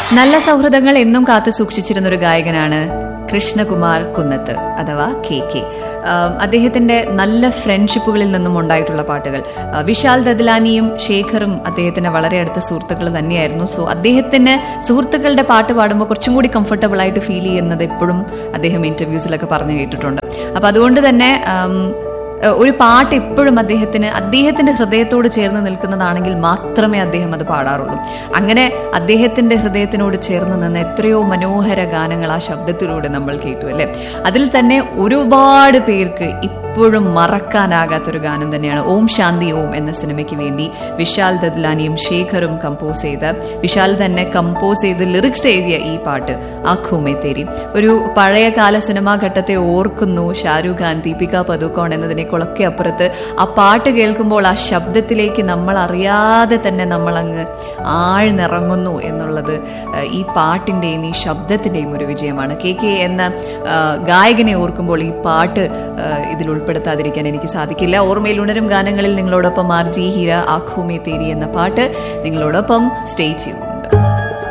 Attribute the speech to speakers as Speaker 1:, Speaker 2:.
Speaker 1: നല്ല സൗഹൃദങ്ങൾ എന്നും കാത്തു സൂക്ഷിച്ചിരുന്ന ഒരു ഗായകനാണ് കൃഷ്ണകുമാർ കുന്നത്ത് അഥവാ കെ കെ ആം, അദ്ദേഹത്തിന്റെ നല്ല ഫ്രണ്ട്ഷിപ്പുകളിൽ നിന്നും ഉണ്ടായിട്ടുള്ള പാട്ടുകൾ ആ, വിശാൽ ദദ്ലാനിയും ശേഖറും അദ്ദേഹത്തിന്റെ വളരെ അടുത്ത സുഹൃത്തുക്കൾ തന്നെയായിരുന്നു സോ അദ്ദേഹത്തിന് സുഹൃത്തുക്കളുടെ പാട്ട് പാടുമ്പോൾ കുറച്ചും കൂടി കംഫർട്ടബിൾ ആയിട്ട് ഫീൽ ചെയ്യുന്നത് എപ്പോഴും അദ്ദേഹം ഇന്റർവ്യൂസിലൊക്കെ പറഞ്ഞു കേട്ടിട്ടുണ്ട് അപ്പൊ അതുകൊണ്ട് തന്നെ ആം, ഏഹ് ഒരു പാട്ട് എപ്പോഴും അദ്ദേഹത്തിന് അദ്ദേഹത്തിന്റെ ഹൃദയത്തോട് ചേർന്ന് നിൽക്കുന്നതാണെങ്കിൽ മാത്രമേ അദ്ദേഹം അത് പാടാറുള്ളൂ അങ്ങനെ അദ്ദേഹത്തിന്റെ ഹൃദയത്തിനോട് ചേർന്ന് നിന്ന് എത്രയോ മനോഹര ഗാനങ്ങൾ ആ ശബ്ദത്തിലൂടെ നമ്മൾ കേട്ടു അല്ലെ അതിൽ തന്നെ ഒരുപാട് പേർക്ക് ഇപ്പോഴും മറക്കാനാകാത്തൊരു ഗാനം തന്നെയാണ് ഓം ശാന്തി ഓം എന്ന സിനിമയ്ക്ക് വേണ്ടി വിശാൽ ദദ്ലാനിയും ശേഖറും കമ്പോസ് ചെയ്ത് വിശാൽ തന്നെ കമ്പോസ് ചെയ്ത് ലിറിക്സ് എഴുതിയ ഈ പാട്ട് ആഖൂമേ തേരി ഒരു പഴയ കാല സിനിമാ ഘട്ടത്തെ ഓർക്കുന്നു ഷാരൂഖ് ഖാൻ ദീപിക പദുക്കോൺ എന്നതിനേക്കാളൊക്കെ അപ്പുറത്ത് ആ പാട്ട് കേൾക്കുമ്പോൾ ആ ശബ്ദത്തിലേക്ക് നമ്മൾ അറിയാതെ തന്നെ നമ്മൾ അങ്ങ് ആഴ്ന്നിറങ്ങുന്നു എന്നുള്ളത് ആ, ഈ പാട്ടിന്റെയും ഈ ശബ്ദത്തിന്റെയും ഒരു വിജയമാണ് കെ കെ എന്ന ആ, ഗായകനെ ഓർക്കുമ്പോൾ ഈ പാട്ട് ആ, ഇതിൽ ഉൾപ്പെടുത്താതിരിക്കാൻ എനിക്ക് സാധിക്കില്ല ഓർമ്മയിൽ ഉണരും ഗാനങ്ങളിൽ നിങ്ങളോടൊപ്പം ആർ ജി ഹീര ആഖൂമേ തേരി എന്ന പാട്ട് നിങ്ങളോടൊപ്പം സ്റ്റേ ചെയ്യും